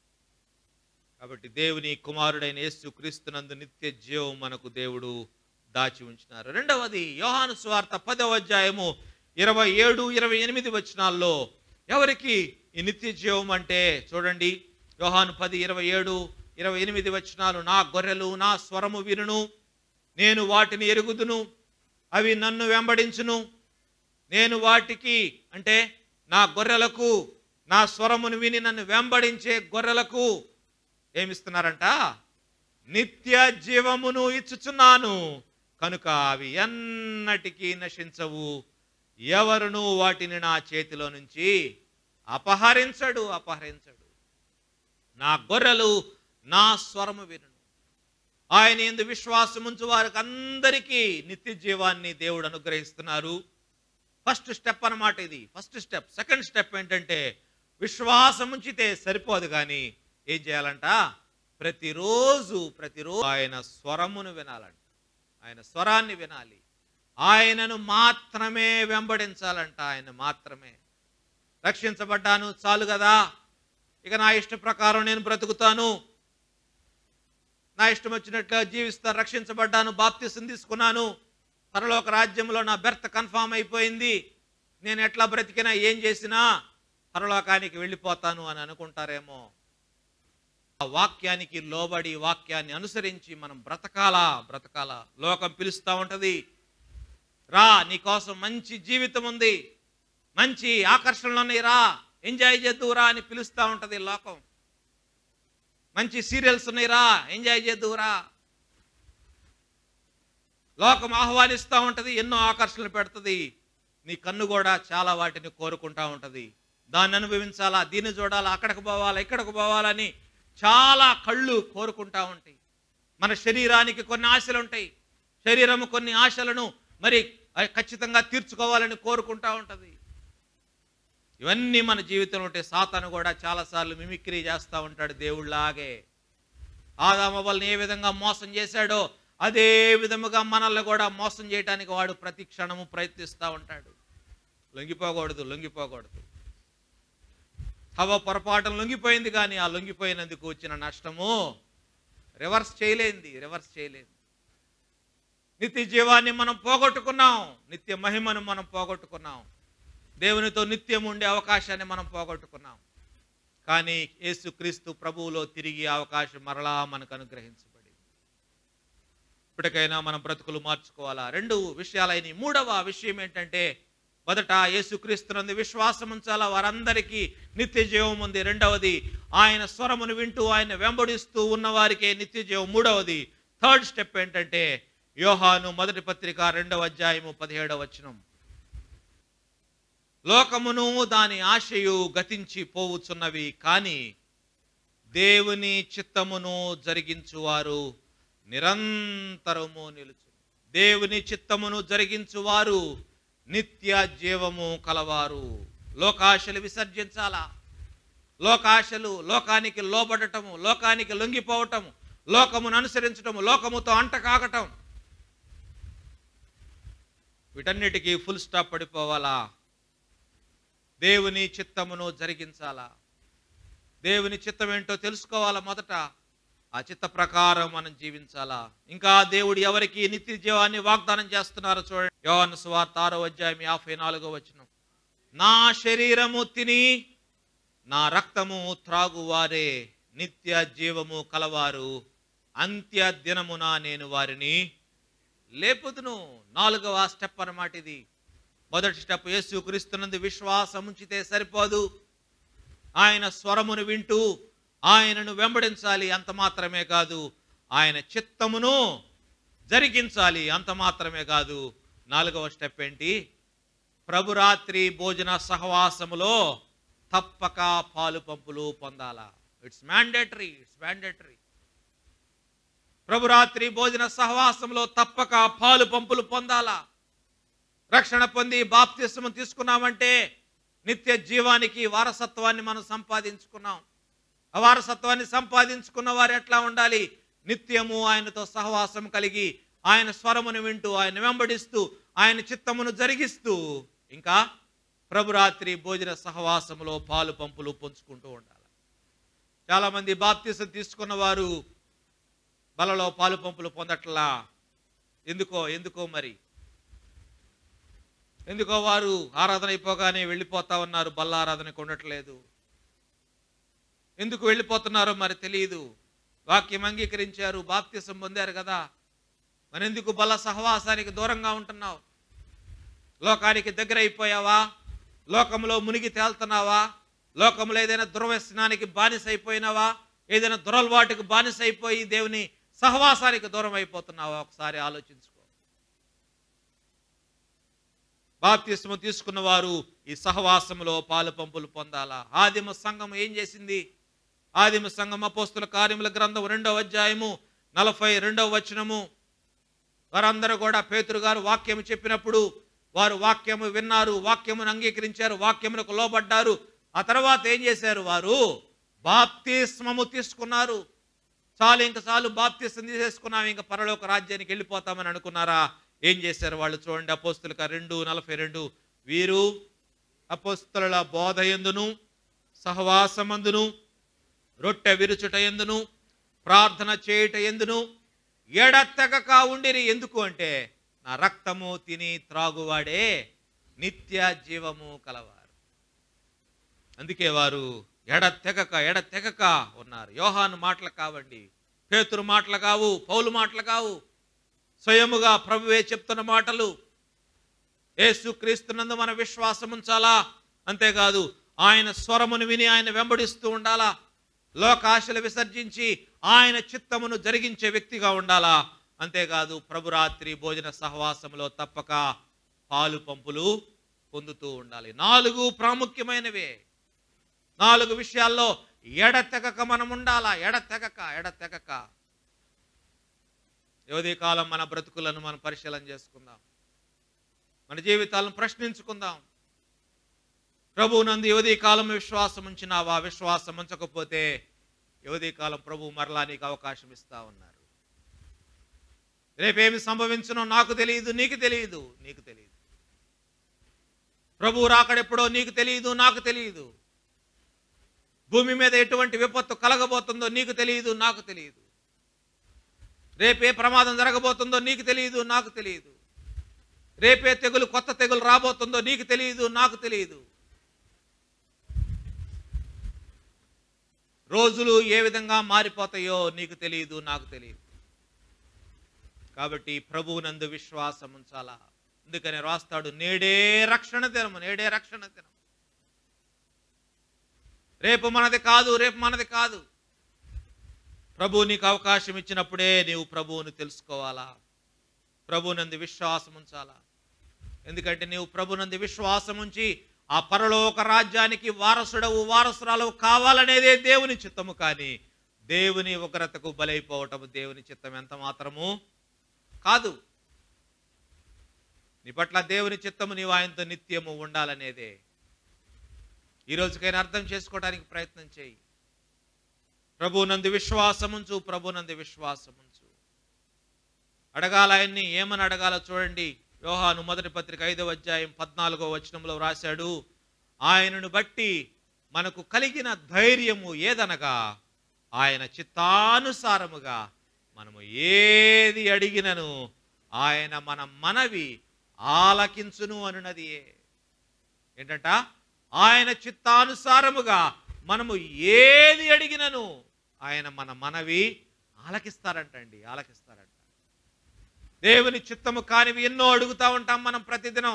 కాబట్టి దేవుని కుమారుడైన యేసు క్రీస్తునందు నిత్య జీవం మనకు దేవుడు దాచి ఉంచినారు రెండవది యోహాను స్వార్త పదవ అధ్యాయము ఇరవై ఏడు ఇరవై ఎనిమిది వచనాల్లో ఎవరికి ఈ నిత్య జీవం అంటే చూడండి యోహాను పది ఇరవై ఏడు ఇరవై ఎనిమిది వచనాలు నా గొర్రెలు నా స్వరము వినును నేను వాటిని ఎరుగుదును అవి నన్ను వెంబడించును నేను వాటికి అంటే నా గొర్రెలకు నా స్వరమును విని నన్ను వెంబడించే గొర్రెలకు ఏమిస్తున్నారంట నిత్య జీవమును ఇచ్చుచున్నాను కనుక అవి ఎన్నటికీ నశించవు ఎవరును వాటిని నా చేతిలో నుంచి అపహరించడు అపహరించడు నా గొర్రెలు నా స్వరము వినును ఆయన ఎందు విశ్వాసం ఉంచు వారికి అందరికీ నిత్య జీవాన్ని దేవుడు అనుగ్రహిస్తున్నారు ఫస్ట్ స్టెప్ అన్నమాట ఇది ఫస్ట్ స్టెప్ సెకండ్ స్టెప్ ఏంటంటే విశ్వాసం ఉంచితే సరిపోదు కానీ ఏం చేయాలంట ప్రతిరోజు ప్రతిరోజు ఆయన స్వరమును వినాలంట ఆయన స్వరాన్ని వినాలి ఆయనను మాత్రమే వెంబడించాలంట ఆయన మాత్రమే రక్షించబడ్డాను చాలు కదా ఇక నా ఇష్ట ప్రకారం నేను బ్రతుకుతాను నా ఇష్టం వచ్చినట్లు జీవిస్తా రక్షించబడ్డాను బాప్తిసం తీసుకున్నాను పరలోక రాజ్యంలో నా బెర్త్ కన్ఫామ్ అయిపోయింది నేను ఎట్లా బ్రతికినా ఏం చేసినా పరలోకానికి వెళ్ళిపోతాను అని అనుకుంటారేమో ఆ వాక్యానికి లోబడి వాక్యాన్ని అనుసరించి మనం బ్రతకాలా బ్రతకాలా లోకం పిలుస్తూ ఉంటది రా నీకోసం మంచి జీవితం ఉంది మంచి ఆకర్షణలు ఉన్నాయి రా ఎంజాయ్ చేద్దువు రా అని పిలుస్తూ ఉంటది లోకం మంచి సీరియల్స్ ఉన్నాయి రా ఎంజాయ్ చేద్దువు రా లోకం ఆహ్వానిస్తూ ఉంటది ఎన్నో ఆకర్షణలు పెడుతుంది నీ కన్ను కూడా చాలా వాటిని కోరుకుంటా ఉంటది దాన్ని అనుభవించాలా దీన్ని చూడాలా అక్కడికి పోవాలా ఇక్కడికి పోవాలని చాలా కళ్ళు కోరుకుంటా ఉంటాయి మన శరీరానికి కొన్ని ఆశలు ఉంటాయి శరీరము కొన్ని ఆశలను మరి అవి ఖచ్చితంగా తీర్చుకోవాలని కోరుకుంటా ఉంటది ఇవన్నీ మన జీవితంలో ఉంటే సాతాను కూడా చాలాసార్లు మిమిక్రీ చేస్తూ ఉంటాడు దేవుళ్ళలాగే ఆదామ వాళ్ళని ఏ విధంగా మోసం చేశాడో అదే విధముగా మనల్ని కూడా మోసం చేయడానికి వాడు ప్రతి క్షణము ప్రయత్నిస్తూ ఉంటాడు లొంగిపోకూడదు లొంగిపోకూడదు హవ పొరపాటున లొంగిపోయింది కానీ ఆ లొంగిపోయినందుకు వచ్చిన నష్టము రివర్స్ చేయలేంది రివర్స్ చేయలేదు నిత్య జీవాన్ని మనం పోగొట్టుకున్నాం నిత్య మహిమను మనం పోగొట్టుకున్నాం దేవునితో నిత్యం ఉండే అవకాశాన్ని మనం పోగొట్టుకున్నాం కానీ యేసుక్రీస్తు ప్రభువులో తిరిగి అవకాశం మరలా మనకు అనుగ్రహించబడింది ఇప్పటికైనా మనం బ్రతుకులు మార్చుకోవాలా రెండు విషయాలైన మూడవ విషయం ఏంటంటే మొదట యేసుక్రీస్తునందు విశ్వాసం ఉంచాలా వారందరికీ నిత్య జీవం ఉంది రెండవది ఆయన స్వరమును వింటూ ఆయన వెంబడిస్తూ ఉన్న వారికే నిత్య జీవం మూడవది థర్డ్ స్టెప్ ఏంటంటే యోహాను మొదటి పత్రిక రెండవ అధ్యాయము పదిహేడవ వచనం లోకమును దాని ఆశయు గతించి పోవుచున్నవి కానీ దేవుని చిత్తమును జరిగించువారు నిరంతరము నిలుచు దేవుని చిత్తమును జరిగించువారు నిత్య జీవము కలవారు లోకాశలు విసర్జించాలా లోకాశలు లోకానికి లోబడటము లోకానికి లొంగిపోవటము లోకమును అనుసరించటము లోకముతో అంట కాగటం వీటన్నిటికీ ఫుల్ స్టాప్ పడిపోవాలా దేవుని చిత్తమును జరిగించాలా దేవుని చిత్తం ఏంటో తెలుసుకోవాలా మొదట ఆ చిత్త ప్రకారం మనం జీవించాలా ఇంకా దేవుడు ఎవరికి నిత్య జీవాన్ని వాగ్దానం చేస్తున్నారో చూడండి యోహాను సువార్త ఆరో అధ్యాయం యాభై నాలుగో వచనం నా శరీరము తిని నా రక్తము త్రాగువారే నిత్య జీవము కలవారు అంత్య దినమున నేను వారిని లేపుదును నాలుగవ స్టెప్ అన్నమాట ఇది మొదటి స్టెప్ యేసు క్రీస్తునందు విశ్వాసం ఉంచితే సరిపోదు ఆయన స్వరమును వింటూ ఆయనను వెంబడించాలి అంత మాత్రమే కాదు ఆయన చిత్తమును జరిగించాలి అంత మాత్రమే కాదు నాలుగవ స్టెప్ ఏంటి ప్రభురాత్రి భోజన సహవాసములో తప్పక పాలు పంపులు పొందాలా ఇట్స్ మ్యాండేటరీ ఇట్స్ మ్యాండేటరీ ప్రభురాత్రి భోజన సహవాసంలో తప్పక పాలు పంపులు పొందాలా రక్షణ పొంది బాప్తిస్మం తీసుకున్నామంటే నిత్య జీవానికి వారసత్వాన్ని మనం సంపాదించుకున్నాం ఆ వారసత్వాన్ని సంపాదించుకున్న వారు ఎట్లా ఉండాలి నిత్యము ఆయనతో సహవాసం కలిగి ఆయన స్వరమును వింటూ ఆయన వెంబడిస్తూ ఆయన చిత్తమును జరిగిస్తూ ఇంకా ప్రభురాత్రి భోజన సహవాసములో పాలు పంపులు పంచుకుంటూ ఉండాలి చాలామంది బాప్తిసం తీసుకున్న వారు బలలో పాలు పంపులు పొందట్లా ఎందుకో ఎందుకో మరి ఎందుకో వారు ఆరాధన అయిపోగానే వెళ్ళిపోతా ఉన్నారు బల్ల ఆరాధనకు ఉండట్లేదు ఎందుకు వెళ్ళిపోతున్నారో మరి తెలియదు వాక్యం అంగీకరించారు బాప్తిసం పొందారు కదా మరి ఎందుకు బల సహవాసానికి దూరంగా ఉంటున్నావు లోకానికి దగ్గర అయిపోయావా లోకంలో మునిగి తేలుతున్నావా లోకంలో ఏదైనా దుర్వ్యసనానికి బానిస అయిపోయినావా ఏదైనా దురలవాటుకు బానిస అయిపోయి దేవుని సహవాసానికి దూరం అయిపోతున్నావా ఒకసారి ఆలోచించుకో బాప్తిస్మ తీసుకున్న వారు ఈ సహవాసంలో పాలు పంపులు పొందాలా ఆదిమ సంఘం ఏం చేసింది ఆదిమ సంఘం అపోస్తుల కార్యముల గ్రంథం రెండవ అధ్యాయము నలభై రెండవ వచనము వారందరూ కూడా పేతురు గారు వాక్యము చెప్పినప్పుడు వారు వాక్యము విన్నారు వాక్యమును అంగీకరించారు వాక్యమునకు లోబడ్డారు ఆ తర్వాత ఏం చేశారు వారు బాప్తిస్మము తీసుకున్నారు చాలు ఇంక చాలు బాప్తిస్మం తీసేసుకున్నాం ఇంకా పరలోక రాజ్యానికి వెళ్ళిపోతామని అనుకున్నారా ఏం చేశారు వాళ్ళు చూడండి అపోస్తులక రెండు నలభై రెండు వీరు అపోస్తుల బోధ ఎందును సహవాసమందును రొట్టె విరుచుట ఎందును ప్రార్థన చేయుట ఎందును ఎడతెగక ఉండిరి ఎందుకు అంటే నా రక్తము తిని త్రాగువాడే నిత్య జీవము కలవారు అందుకే వారు ఎడతెగక ఎడతెగక ఉన్నారు యోహాను మాటలు కావండి పేతురు మాటలు కావు పౌలు మాటలు కావు స్వయముగా ప్రభువే చెప్తున్న మాటలు యేసు క్రీస్తునందు మన విశ్వాసం ఉంచాలా అంతేకాదు ఆయన స్వరమును విని ఆయన వెంబడిస్తూ ఉండాలా లోకాశలు విసర్జించి ఆయన చిత్తమును జరిగించే వ్యక్తిగా ఉండాలా అంతేకాదు ప్రభురాత్రి భోజన సహవాసంలో తప్పక పాలు పంపులు పొందుతూ ఉండాలి నాలుగు ప్రాముఖ్యమైనవే నాలుగు విషయాల్లో ఎడతెగక మనం ఉండాలా ఎడతెగక ఎడతెగక యువదీ కాలం మన బ్రతుకులను మనం పరిశీలన చేసుకుందాం మన జీవితాలను ప్రశ్నించుకుందాం ప్రభు నందు యువదీ కాలం విశ్వాసం ఉంచినావా విశ్వాసం ఉంచకపోతే యువదీ కాలం ప్రభు మరలా నీకు అవకాశం ఇస్తా ఉన్నారు రేపేమి సంభవించునో నాకు తెలియదు నీకు తెలియదు నీకు తెలియదు ప్రభు రాకడెప్పుడో నీకు తెలియదు నాకు తెలియదు భూమి మీద ఎటువంటి విపత్తు కలగబోతుందో నీకు తెలియదు నాకు తెలియదు రేపే ప్రమాదం జరగబోతుందో నీకు తెలియదు నాకు తెలియదు రేపే తెగులు కొత్త తెగులు రాబోతుందో నీకు తెలియదు నాకు తెలియదు రోజులు ఏ విధంగా మారిపోతాయో నీకు తెలియదు నాకు తెలియదు కాబట్టి ప్రభువునందు విశ్వాసం ఉంచాలా అందుకని రాస్తాడు నేడే రక్షణ దినము నేడే రక్షణ దినం రేపు మనది కాదు రేపు మనది కాదు ప్రభు నీకు అవకాశం ఇచ్చినప్పుడే నీవు ప్రభువుని తెలుసుకోవాలా ప్రభునందు విశ్వాసం ఉంచాలా ఎందుకంటే నీవు ప్రభునందు విశ్వాసం ఉంచి ఆ పరలోక రాజ్యానికి వారసుడవు వారసురాలవు కావాలనేదే దేవుని చిత్తము కానీ దేవుని ఉగ్రతకు బలైపోవటము దేవుని చిత్తం ఎంత మాత్రము కాదు నీ పట్ల దేవుని చిత్తము నీవు ఆయనతో నిత్యము ఉండాలనేదే ఈ రోజుకైనా అర్థం చేసుకోవడానికి ప్రయత్నం చేయి ప్రభునందు విశ్వాసముంచు ప్రభునందు విశ్వాసముంచు అడగాల ఆయన్ని ఏమని అడగాలో చూడండి యోహాను మొదటి పత్రిక ఐదవ అధ్యాయం పద్నాలుగో వచనంలో రాశాడు ఆయనను బట్టి మనకు కలిగిన ధైర్యము ఏదనగా ఆయన చిత్తానుసారముగా మనము ఏది అడిగినను ఆయన మన మనవి ఆలకించును అనున్నది ఏంటంట ఆయన చిత్తానుసారముగా మనము ఏది అడిగినను ఆయన మన మనవి ఆలకిస్తారంటండి ఆలకిస్తారంట దేవుని చిత్తము కానివి ఎన్నో అడుగుతా ఉంటాం మనం ప్రతిదినం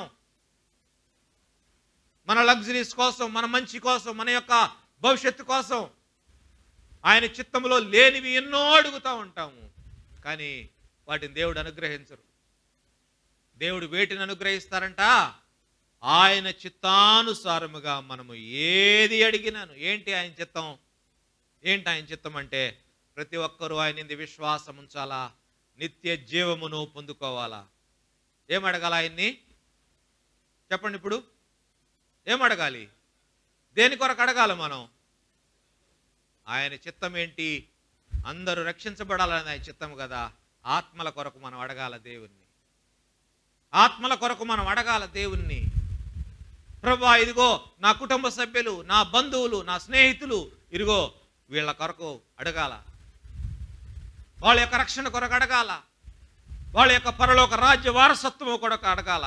మన లగ్జరీస్ కోసం మన మంచి కోసం మన యొక్క భవిష్యత్తు కోసం ఆయన చిత్తములో లేనివి ఎన్నో అడుగుతూ ఉంటాము కానీ వాటిని దేవుడు అనుగ్రహించరు దేవుడు వేటిని అనుగ్రహిస్తారంట ఆయన చిత్తానుసారముగా మనము ఏది అడిగినాను ఏంటి ఆయన చిత్తం ఏంటి ఆయన చిత్తం అంటే ప్రతి ఒక్కరూ ఆయన ఇంది విశ్వాసం ఉంచాలా నిత్య జీవమును పొందుకోవాలా ఏం అడగాల ఆయన్ని చెప్పండి ఇప్పుడు ఏం అడగాలి దేని కొరకు అడగాలి మనం ఆయన చిత్తం ఏంటి అందరూ రక్షించబడాలని ఆయన చిత్తం కదా ఆత్మల కొరకు మనం అడగాల దేవుణ్ణి ఆత్మల కొరకు మనం అడగాల దేవుణ్ణి ప్రభా ఇదిగో నా కుటుంబ సభ్యులు నా బంధువులు నా స్నేహితులు ఇదిగో వీళ్ళ కొరకు అడగాల వాళ్ళ యొక్క రక్షణ కొరకు అడగాల వాళ్ళ యొక్క పరలోక రాజ్య వారసత్వం కొరకు అడగాల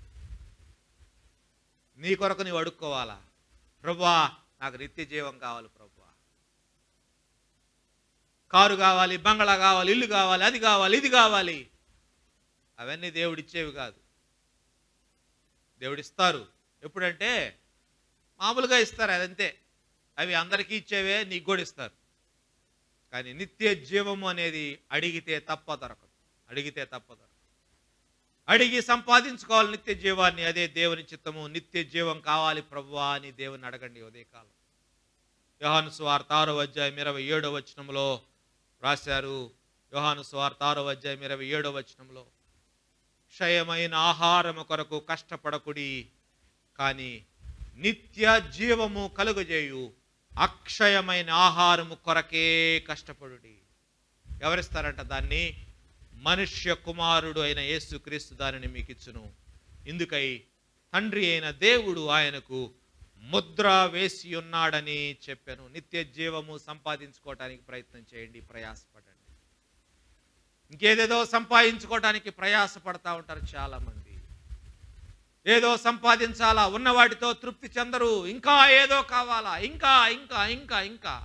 నీ కొరకు నీవు అడుక్కోవాలా ప్రభా నాకు నిత్య జీవం కావాలి ప్రభా కారు కావాలి బంగళా కావాలి ఇల్లు కావాలి అది కావాలి ఇది కావాలి అవన్నీ దేవుడిచ్చేవి కాదు దేవుడిస్తారు ఎప్పుడంటే మామూలుగా ఇస్తారు అదంతే అవి అందరికీ ఇచ్చేవే నీకు కూడా ఇస్తారు కానీ నిత్య జీవము అనేది అడిగితే తప్ప దొరకదు అడిగితే తప్ప దొరకదు అడిగి సంపాదించుకోవాలి నిత్య జీవాన్ని అదే దేవుని చిత్తము నిత్య జీవం కావాలి ప్రభువా అని దేవుని అడగండి ఉదయకాలం యోహాను స్వార్త ఆరో అధ్యాయం ఇరవై ఏడో వచనంలో రాశారు యోహాను స్వార్త ఆరో అధ్యాయం ఇరవై ఏడో వచనంలో క్షయమైన ఆహారము కొరకు కష్టపడకుడి కానీ నిత్య జీవము కలుగజేయు అక్షయమైన ఆహారము కొరకే కష్టపడుడి ఎవరిస్తారంట దాన్ని మనుష్య కుమారుడు అయిన యేసుక్రీస్తు దానిని మీకు ఇచ్చును ఇందుకై తండ్రి అయిన దేవుడు ఆయనకు ముద్ర వేసి ఉన్నాడని చెప్పాను నిత్య జీవము సంపాదించుకోవటానికి ప్రయత్నం చేయండి ప్రయాసపడండి ఇంకేదేదో సంపాదించుకోవటానికి ప్రయాసపడతా ఉంటారు చాలా మంది ఏదో సంపాదించాలా ఉన్న వాటితో తృప్తి చెందరు ఇంకా ఏదో కావాలా ఇంకా ఇంకా ఇంకా ఇంకా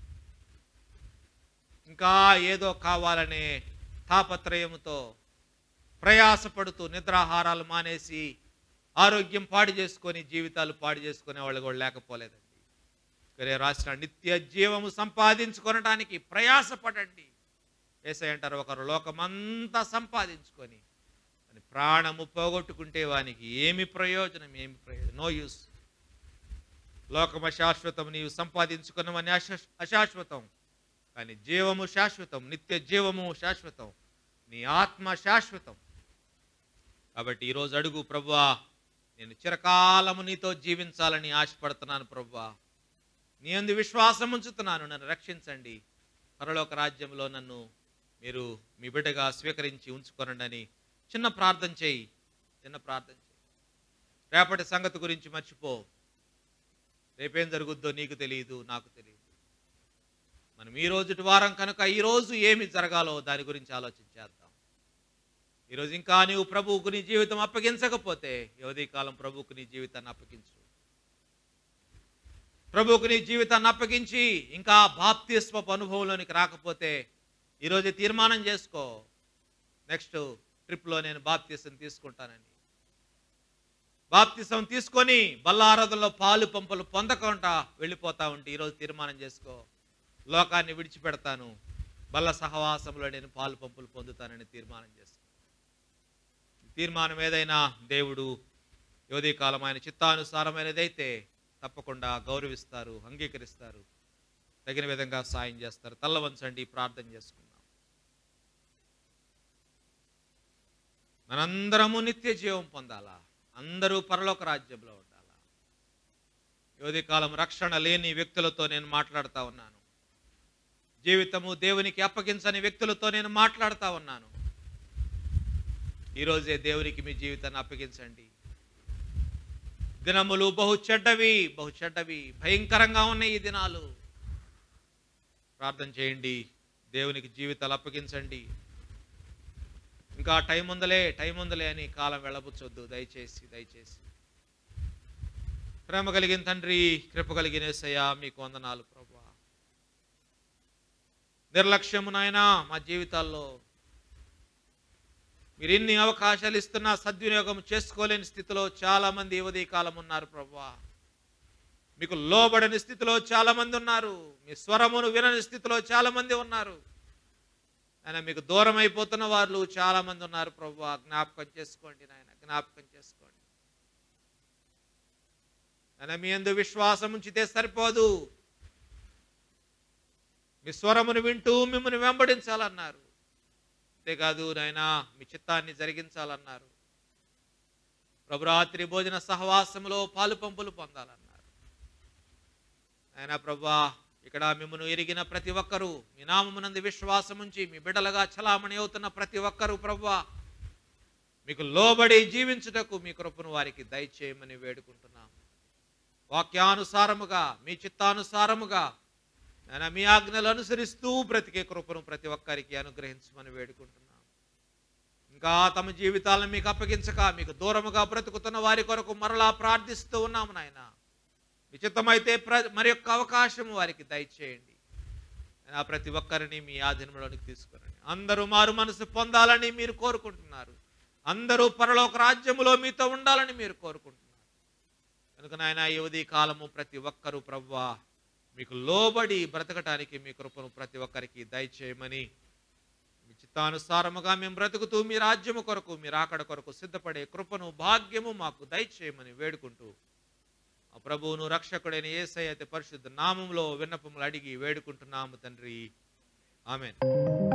ఇంకా ఏదో కావాలనే తాపత్రయముతో ప్రయాసపడుతూ నిద్రాహారాలు మానేసి ఆరోగ్యం పాడు చేసుకొని జీవితాలు పాడు చేసుకునే వాళ్ళు కూడా లేకపోలేదండి ఇక్కడే రాసిన నిత్య జీవము సంపాదించుకొనడానికి ప్రయాసపడండి ఏసై అంటారు ఒకరు లోకమంతా సంపాదించుకొని అని ప్రాణము పోగొట్టుకుంటే వానికి ఏమి ప్రయోజనం ఏమి ప్రయోజనం నో యూస్ లోకం అశాశ్వతం నీవు సంపాదించుకున్నవని అశా అశాశ్వతం కానీ జీవము శాశ్వతం నిత్య జీవము శాశ్వతం నీ ఆత్మ శాశ్వతం కాబట్టి ఈరోజు అడుగు ప్రభువా నేను చిరకాలము నీతో జీవించాలని ఆశపడుతున్నాను ప్రభువా నీ అందు విశ్వాసం ఉంచుతున్నాను నన్ను రక్షించండి పరలోక రాజ్యంలో నన్ను మీరు మీ బిడ్డగా స్వీకరించి ఉంచుకోనండి అని చిన్న ప్రార్థన చేయి చిన్న ప్రార్థన చేయి రేపటి సంగతి గురించి మర్చిపో రేపేం జరుగుద్దో నీకు తెలియదు నాకు తెలియదు మనం ఈ రోజుటి వారం కనుక ఈ రోజు ఏమి జరగాలో దాని గురించి ఆలోచించేద్దాం ఈరోజు ఇంకా నీవు ప్రభువుకు నీ జీవితం అప్పగించకపోతే యువదీ కాలం ప్రభువుకు నీ జీవితాన్ని అప్పగించు ప్రభువుకు నీ జీవితాన్ని అప్పగించి ఇంకా బాప్తిస్వపు అనుభవంలోనికి రాకపోతే ఈరోజు తీర్మానం చేసుకో నెక్స్ట్ ట్రిప్లో నేను బాప్తిసం తీసుకుంటానని బాప్తిసం తీసుకొని బల్లారథంలో పాలు పంపలు పొందకుండా వెళ్ళిపోతా ఉంటే ఈరోజు తీర్మానం చేసుకో లోకాన్ని విడిచిపెడతాను బల్ల సహవాసంలో నేను పాలు పంపులు పొందుతానని తీర్మానం చేసుకో తీర్మానం ఏదైనా దేవుడు యోధీ కాలం ఆయన చిత్తానుసారమైనదైతే తప్పకుండా గౌరవిస్తారు అంగీకరిస్తారు తగిన విధంగా సాయం చేస్తారు తల్ల వంచండి ప్రార్థన చేసుకుందాం మనందరము నిత్య జీవం పొందాలా అందరూ పరలోక రాజ్యంలో ఉండాలా యువతి కాలం రక్షణ లేని వ్యక్తులతో నేను మాట్లాడుతూ ఉన్నాను జీవితము దేవునికి అప్పగించని వ్యక్తులతో నేను మాట్లాడుతూ ఉన్నాను ఈరోజే దేవునికి మీ జీవితాన్ని అప్పగించండి దినములు బహు చెడ్డవి బహు చెడ్డవి భయంకరంగా ఉన్నాయి ఈ దినాలు ప్రార్థన చేయండి దేవునికి జీవితాలు అప్పగించండి ఇంకా టైం ఉందలే టైం ఉందలే అని కాలం వెళ్ళబుచ్చొద్దు దయచేసి దయచేసి ప్రేమ కలిగిన తండ్రి కృప కలిగిన యేసయ్యా మీకు వందనాలు ప్రభా నిర్లక్ష్యము నాయనా మా జీవితాల్లో మీరు ఎన్ని అవకాశాలు ఇస్తున్నా సద్వినియోగం చేసుకోలేని స్థితిలో చాలా మంది యువతీ కాలం ఉన్నారు ప్రభా మీకు లోబడని స్థితిలో చాలా మంది ఉన్నారు మీ స్వరమును వినని స్థితిలో చాలా మంది ఉన్నారు ఆయన మీకు దూరం అయిపోతున్న వాళ్ళు చాలా మంది ఉన్నారు ప్రభు జ్ఞాపకం చేసుకోండి నాయన జ్ఞాపకం చేసుకోండి ఆయన మీ అందు విశ్వాసం ఉంచితే సరిపోదు మీ స్వరమును వింటూ మిమ్మల్ని వెంబడించాలన్నారు అంతేకాదు నాయన మీ చిత్తాన్ని జరిగించాలన్నారు ప్రభురాత్రి భోజన సహవాసములో పాలు పంపులు పొందాలన్నారు ఆయన ప్రభా ఇక్కడ మిమ్మల్ని ఎరిగిన ప్రతి ఒక్కరూ మీ నామమునందు విశ్వాసం ఉంచి మీ బిడ్డలుగా చలామణి అవుతున్న ప్రతి ఒక్కరూ ప్రభా మీకు లోబడి జీవించుటకు మీ కృపను వారికి దయచేయమని వేడుకుంటున్నాం వాక్యానుసారముగా మీ చిత్తానుసారముగా నేను మీ ఆజ్ఞలు అనుసరిస్తూ బ్రతికే కృపను ప్రతి ఒక్కరికి అనుగ్రహించమని వేడుకుంటున్నాం ఇంకా తమ జీవితాలను మీకు అప్పగించక మీకు దూరముగా బ్రతుకుతున్న వారి కొరకు మరలా ప్రార్థిస్తూ ఉన్నాము నాయన విచిత్తమైతే ప్ర మరి యొక్క అవకాశం వారికి దయచేయండి ఆ ప్రతి ఒక్కరిని మీ ఆధీనంలోనికి తీసుకురండి అందరూ మారు మనసు పొందాలని మీరు కోరుకుంటున్నారు అందరూ పరలోక రాజ్యములో మీతో ఉండాలని మీరు కోరుకుంటున్నారు కనుక నాయన యువతి కాలము ప్రతి ఒక్కరూ ప్రవ్వా మీకు లోబడి బ్రతకటానికి మీ కృపను ప్రతి ఒక్కరికి దయచేయమని మీ చిత్తానుసారముగా మేము బ్రతుకుతూ మీ రాజ్యము కొరకు మీ రాకడ కొరకు సిద్ధపడే కృపను భాగ్యము మాకు దయచేయమని వేడుకుంటూ ఆ ప్రభువును రక్షకుడైన ఏసై అయితే పరిశుద్ధ నామంలో విన్నపములు అడిగి వేడుకుంటున్నాము తండ్రి ఆమెన్